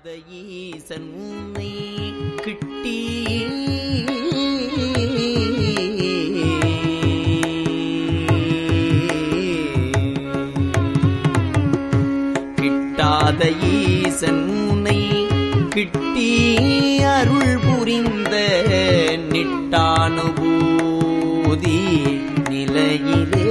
கிட்டாத ஈசன் உன்னை கிட்டி கிட்டாத ஈசன் உன்னை கிட்டி அருள் புரிந்த நிட்டானுபூதி நிலையிலே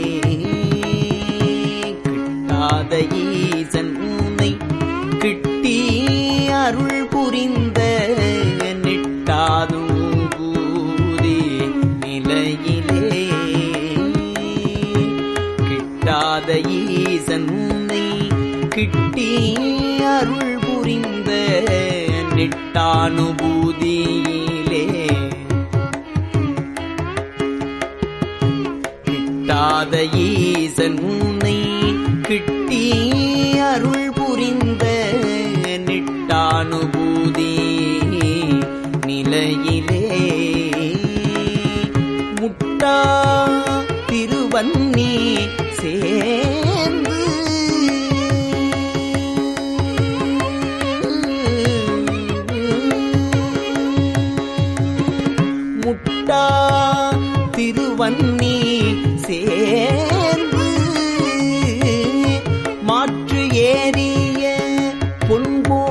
கிட்டாத ஈசன் உன்னை கிட்டி அருள் புரிந்த நிட்டானுபூதி நிலையிலே கிட்டாத ஈசன் உன்னை கிட்டி அருள் புரிந்த நிட்டானுபூதியிலே கிட்டாத ஈசன் உன்னை கிட்டி அருள் புரிந்த நிட்டானுபூதி நிலையிலே முட்டா திருவன்னி சேர்ந்து முட்டா திருவன்னி சேர்ந்து மாற்று ஏறிய பொன்போ